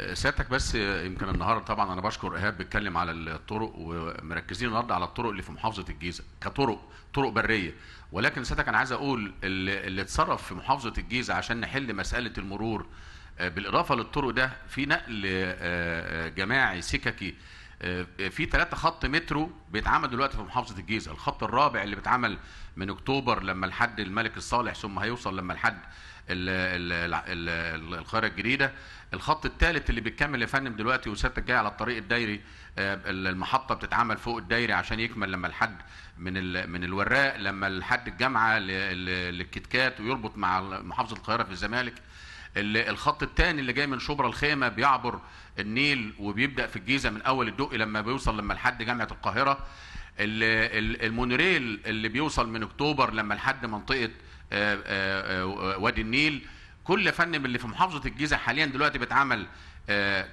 سيادتك بس يمكن النهارده طبعا انا بشكر ايهاب بيتكلم على الطرق ومركزين النهارده على الطرق اللي في محافظه الجيزه كطرق طرق بريه ولكن سيادتك انا عايز اقول اللي, اللي اتصرف في محافظه الجيزه عشان نحل مساله المرور آه، بالاضافه للطرق ده في نقل آه، آه، جماعي سككي آه، في ثلاثة خط مترو بيتعمل دلوقتي في محافظة الجيزة الخط الرابع اللي بيتعمل من اكتوبر لما لحد الملك الصالح ثم هيوصل لما لحد ال- ال- ال- ال- القاهرة الجديدة الخط الثالث اللي بيكمل يا فندم دلوقتي وسيادتك جاي على الطريق الدايري آه، المحطة بتتعمل فوق الدايري عشان يكمل لما لحد من ال- من الوراق لما لحد الجامعة ل- ل- للكتكات ويربط مع محافظة القاهرة في الزمالك ال- الخط الثاني اللي جاي من شبرا الخيمه بيعبر النيل وبيبدا في الجيزه من اول الدقي لما بيوصل لما لحد جامعه القاهره ال- ال- المونوريل اللي بيوصل من اكتوبر لما لحد منطقه آه، آه، آه، وادي النيل كل يا فندم اللي في محافظه الجيزه حاليا دلوقتي بيتعمل آه،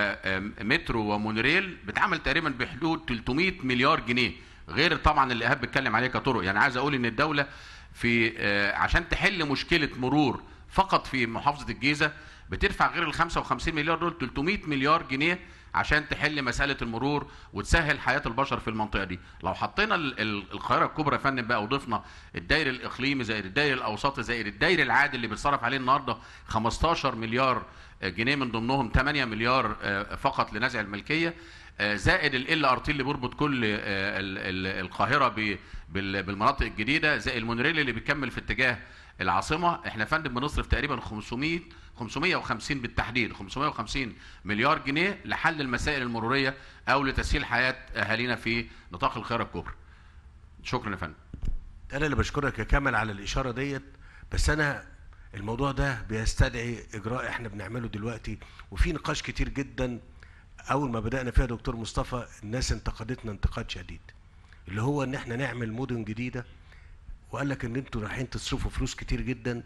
كمترو ومونوريل بيتعمل تقريبا بحدود 300 مليار جنيه غير طبعا اللي ايهاب بيتكلم عليه كطرق يعني عايز اقول ان الدوله في آه، عشان تحل مشكله مرور فقط في محافظه الجيزه بتدفع غير ال 55 مليار دول 300 مليار جنيه عشان تحل مساله المرور وتسهل حياه البشر في المنطقه دي لو حطينا ال- ال- القاهره الكبرى يا فندم بقى وضفنا الداير الاقليمي زائد الداير الاوسطي زائد الداير العادي اللي بيتصرف عليه النهارده 15 مليار جنيه من ضمنهم 8 مليار آه، فقط لنزع الملكيه آه، زائد ال ار تي اللي بيربط كل آه، ال- ال- القاهره ب- بال- بالمناطق الجديده زائد المونوريل اللي بيكمل في اتجاه العاصمه احنا يا فندم بنصرف تقريبا 500 550 بالتحديد 550 مليار جنيه لحل المسائل المروريه او لتسهيل حياه اهالينا في نطاق القاهره الكبرى شكرا يا فندم انا اللي بشكرك يا كامل على الاشاره ديت بس انا الموضوع ده بيستدعي اجراء احنا بنعمله دلوقتي وفي نقاش كتير جدا اول ما بدانا فيها دكتور مصطفى الناس انتقدتنا انتقاد شديد اللي هو ان احنا نعمل مدن جديده وقال لك ان انتوا رايحين تصرفوا فلوس كتير جدا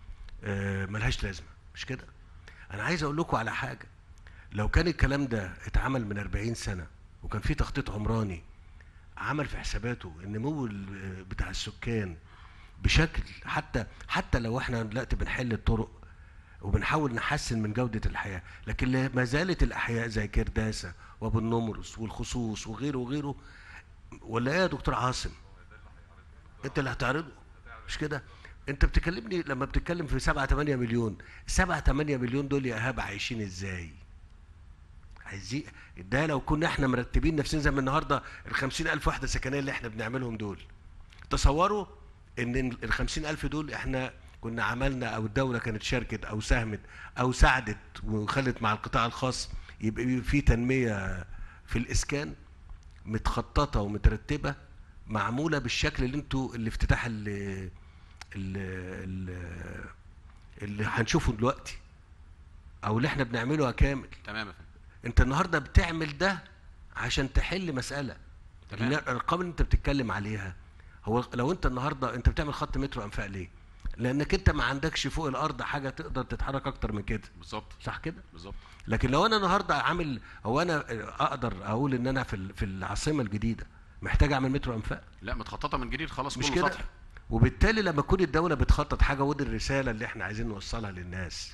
آه، ملهاش لازمه مش كده انا عايز اقول لكم على حاجه لو كان الكلام ده اتعمل من 40 سنه وكان في تخطيط عمراني عمل في حساباته النمو ال- بتاع السكان بشكل حتى حتى لو احنا دلوقتي بنحل الطرق وبنحاول نحسن من جودة الحياة لكن لا- ما زالت الأحياء زي كرداسة وأبو النمرس والخصوص وغيره وغيره ولا إيه يا دكتور عاصم؟ أنت اللي هتعرضه مش كده؟ أنت بتكلمني لما بتتكلم في 7 8 مليون، 7 8 مليون دول يا إيهاب عايشين إزاي؟ عايزين ده لو كنا احنا مرتبين نفسنا زي ما النهارده ال 50000 وحده سكنيه اللي احنا بنعملهم دول تصوروا ان ال 50000 دول احنا كنا عملنا او الدوله كانت شاركت او ساهمت او ساعدت وخلت مع القطاع الخاص يبقى في تنميه في الاسكان متخططه ومترتبه معموله بالشكل اللي انتوا اللي افتتاح اللي اللي, اللي هنشوفه دلوقتي او اللي احنا بنعمله يا كامل تمام يا فندم انت النهارده بتعمل ده عشان تحل مساله تمام. لأن الارقام اللي انت بتتكلم عليها هو لو انت النهارده انت بتعمل خط مترو انفاق ليه لانك انت ما عندكش فوق الارض حاجه تقدر تتحرك اكتر من كده بالظبط صح كده بالظبط لكن لو انا النهارده عامل هو انا اقدر اقول ان انا في ال- في العاصمه الجديده محتاج اعمل مترو انفاق لا متخططه من جديد خلاص مش كله كده سطح وبالتالي لما تكون الدوله بتخطط حاجه ودي الرساله اللي احنا عايزين نوصلها للناس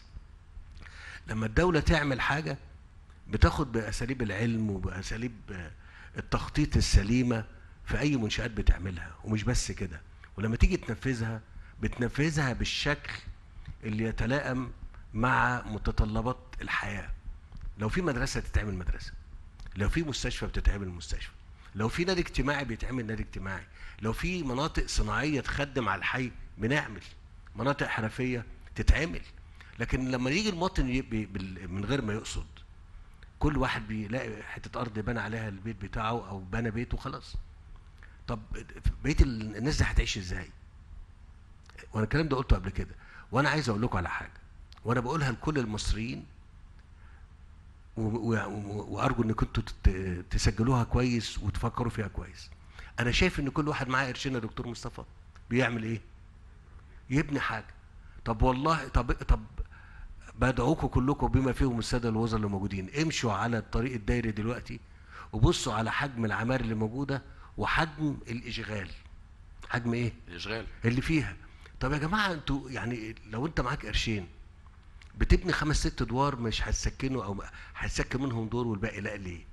لما الدوله تعمل حاجه بتاخد باساليب العلم وباساليب آه، التخطيط السليمه في اي منشات بتعملها ومش بس كده ولما تيجي تنفذها بتنفذها بالشكل اللي يتلائم مع متطلبات الحياه لو في مدرسه تتعمل مدرسه لو في مستشفى بتتعمل مستشفى لو في نادي اجتماعي بيتعمل نادي اجتماعي لو في مناطق صناعيه تخدم على الحي بنعمل مناطق حرفيه تتعمل لكن لما يجي المواطن ي- بي- بال- من غير ما يقصد كل واحد بيلاقي حته ارض بنى عليها البيت بتاعه او بنى بيته خلاص طب بقيه ال- الناس دي هتعيش ازاي وانا الكلام ده قلته قبل كده وانا عايز اقول لكم على حاجه وانا بقولها لكل المصريين و- و- و- وارجو انكم انتوا تت- تسجلوها كويس وتفكروا فيها كويس انا شايف ان كل واحد معاه قرشين يا دكتور مصطفى بيعمل ايه يبني حاجه طب والله طب طب بدعوكم كلكم بما فيهم الساده الوزراء اللي موجودين امشوا على الطريق الدايري دلوقتي وبصوا على حجم العماير اللي موجوده وحجم الاشغال حجم ايه الاشغال اللي فيها طب يا جماعه انتوا يعني لو انت معاك قرشين بتبني خمس ست ادوار مش هتسكنه او هتسكن منهم دور والباقي لا ليه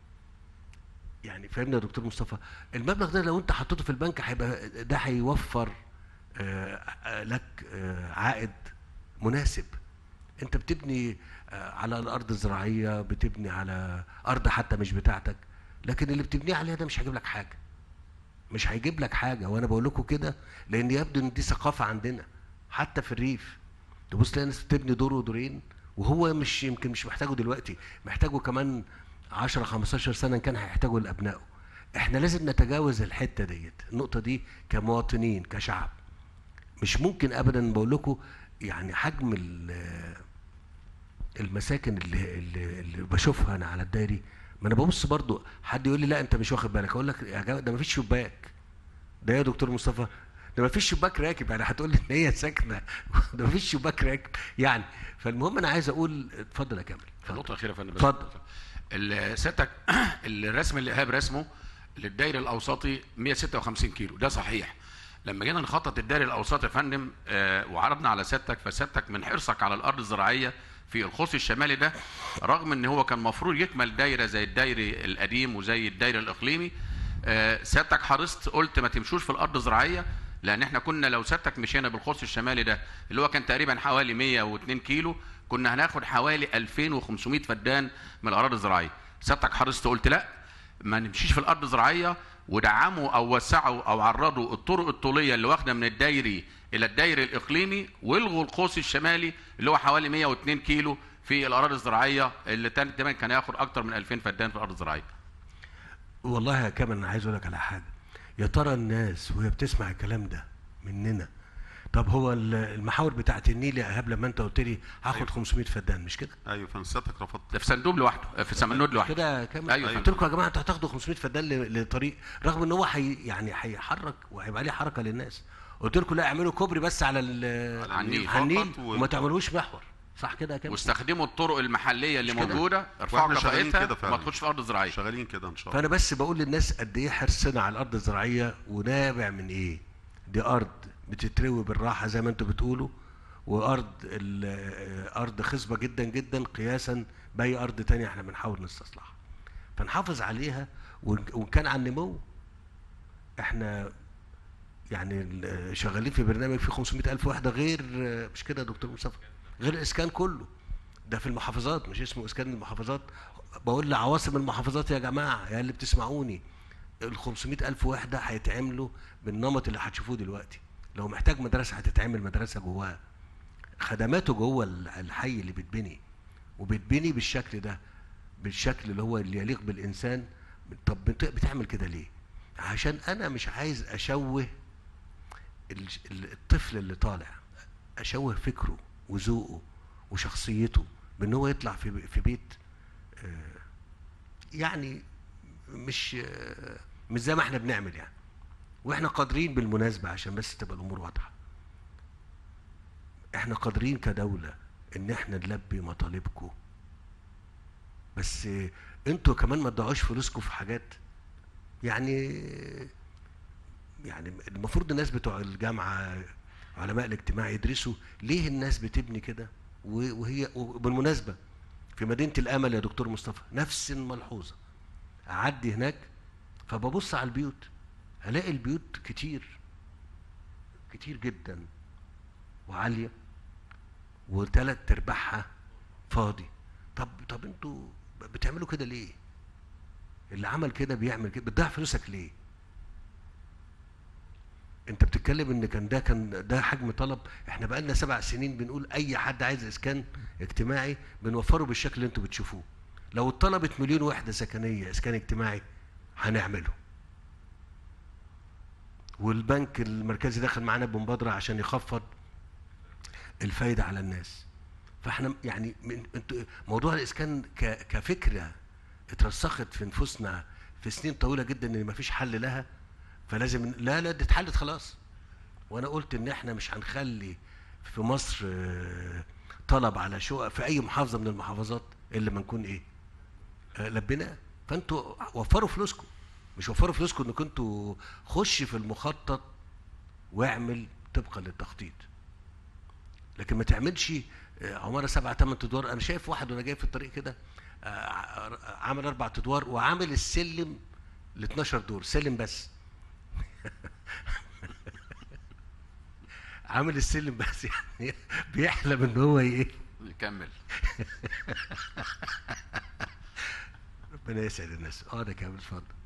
يعني فاهمني يا دكتور مصطفى المبلغ ده لو انت حطيته في البنك هيبقى ده هيوفر آه، آه، لك آه، عائد مناسب انت بتبني آه، على الارض الزراعيه بتبني على ارض حتى مش بتاعتك لكن اللي بتبنيه عليها ده مش هيجيب لك حاجه مش هيجيب لك حاجه وانا بقول لكم كده لان يبدو ان دي ثقافه عندنا حتى في الريف تبص تلاقي ناس بتبني دور ودورين وهو مش يمكن مش محتاجه دلوقتي محتاجه كمان 10 15 سنه إن كان هيحتاجه لابنائه احنا لازم نتجاوز الحته ديت النقطه دي كمواطنين كشعب مش ممكن ابدا بقول لكم يعني حجم ال- المساكن اللي, اللي, اللي بشوفها انا على الدايري ما انا ببص برضو حد يقول لي لا انت مش واخد بالك اقول لك يا جماعه ده ما فيش شباك ده يا دكتور مصطفى ده ما فيش شباك راكب يعني هتقول لي ان هي ساكنه ده ما فيش شباك راكب يعني فالمهم انا عايز اقول اتفضل يا كامل اتفضل. النقطة الأخيرة يا فندم بس. اتفضل. ال- سيادتك الرسم اللي إيهاب رسمه للداير الأوسطي 156 كيلو ده صحيح لما جينا نخطط الداير الأوسطي يا فندم آه، وعرضنا على سيادتك فسيادتك من حرصك على الأرض الزراعية في الخص الشمالي ده رغم ان هو كان المفروض يكمل دايره زي الدايري القديم وزي الدايري الاقليمي آه، سيادتك حرصت قلت ما تمشوش في الارض الزراعيه لان احنا كنا لو سيادتك مشينا بالخص الشمالي ده اللي هو كان تقريبا حوالي 102 كيلو كنا هناخد حوالي 2500 فدان من الاراضي الزراعيه سيادتك حرصت قلت لا ما نمشيش في الارض الزراعيه ودعموا او وسعوا او عرضوا الطرق الطوليه اللي واخده من الدايري الى الدايري الاقليمي والغوا القوس الشمالي اللي هو حوالي 102 كيلو في الاراضي الزراعيه اللي تاني كمان كان ياخد اكتر من 2000 فدان في الارض الزراعيه والله يا كامل انا عايز اقول لك على حاجه يا ترى الناس وهي بتسمع الكلام ده مننا طب هو ال- المحاور بتاعت النيل يا ايهاب لما انت قلت لي هاخد أيوة. 500 فدان مش كده؟ ايوه فنسيتك رفضت ده في صندوق لوحده في سمنود لوحده كده يا كامل أيوة. قلت لكم يا جماعه انتوا هتاخدوا 500 فدان ل- لطريق رغم ان هو حي يعني هيحرك وهيبقى عليه حركه للناس قلت لكم لا اعملوا كوبري بس على ال- على النيل على النيل فقط و- وما تعملوش محور صح كده يا كامل؟ واستخدموا الطرق المحليه اللي مش كده؟ موجوده ارفعوا واحنا شغالين كفاءتها كده فعلا. وما تخش في الارض الزراعيه شغالين كده ان شاء الله فانا بس بقول للناس قد ايه حرصنا على الارض الزراعيه ونابع من ايه دي ارض بتتروي بالراحه زي ما انتوا بتقولوا وارض ال- ارض خصبه جدا جدا قياسا باي ارض تانية احنا بنحاول نستصلحها فنحافظ عليها وإن وإن كان على النمو احنا يعني ال- شغالين في برنامج فيه 500 الف وحده غير مش كده يا دكتور مصطفى غير الاسكان كله ده في المحافظات مش اسمه اسكان المحافظات بقول لعواصم المحافظات يا جماعه يا اللي بتسمعوني ال 500 الف وحده هيتعملوا بالنمط اللي هتشوفوه دلوقتي لو محتاج مدرسه هتتعمل مدرسه جواها خدماته جوه ال- الحي اللي بتبني وبتبني بالشكل ده بالشكل اللي هو اللي يليق بالانسان طب بت- بتعمل كده ليه عشان انا مش عايز اشوه ال- ال- الطفل اللي طالع اشوه فكره وذوقه وشخصيته بان هو يطلع في في بيت آه، يعني مش آه، مش زي ما احنا بنعمل يعني واحنا قادرين بالمناسبه عشان بس تبقى الامور واضحه احنا قادرين كدوله ان احنا نلبي مطالبكم بس آه، انتوا كمان ما تضيعوش فلوسكم في حاجات يعني يعني المفروض الناس بتوع الجامعه علماء الاجتماع يدرسوا ليه الناس بتبني كده و- وهي وبالمناسبه في مدينه الامل يا دكتور مصطفى نفس الملحوظه اعدي هناك فببص على البيوت الاقي البيوت كتير كتير جدا وعاليه وثلاث ارباعها فاضي طب طب انتوا بتعملوا كده ليه؟ اللي عمل كده بيعمل كده بتضيع فلوسك ليه؟ انت بتتكلم ان كان ده كان ده حجم طلب احنا بقالنا سبع سنين بنقول اي حد عايز اسكان اجتماعي بنوفره بالشكل اللي انتوا بتشوفوه لو اتطلبت مليون وحده سكنيه اسكان اجتماعي هنعمله والبنك المركزي داخل معانا بمبادره عشان يخفض الفايده على الناس فاحنا يعني من انتوا موضوع الاسكان ك- كفكره اترسخت في نفوسنا في سنين طويله جدا ان مفيش حل لها فلازم لا لا دي اتحلت خلاص وانا قلت ان احنا مش هنخلي في مصر آه، طلب على شقق في اي محافظه من المحافظات الا ما نكون ايه آه، لبيناه فانتوا وفروا فلوسكم مش وفروا فلوسكم انكم انتوا خش في المخطط واعمل طبقا للتخطيط لكن ما تعملش آه، عماره سبعة ثمان ادوار انا شايف واحد وانا جاي في الطريق كده آه، عامل اربع ادوار وعامل السلم ل 12 دور سلم بس عامل السلم بس يعني بيحلم ان هو ايه نكمل ربنا يسعد الناس اه ده كامل اتفضل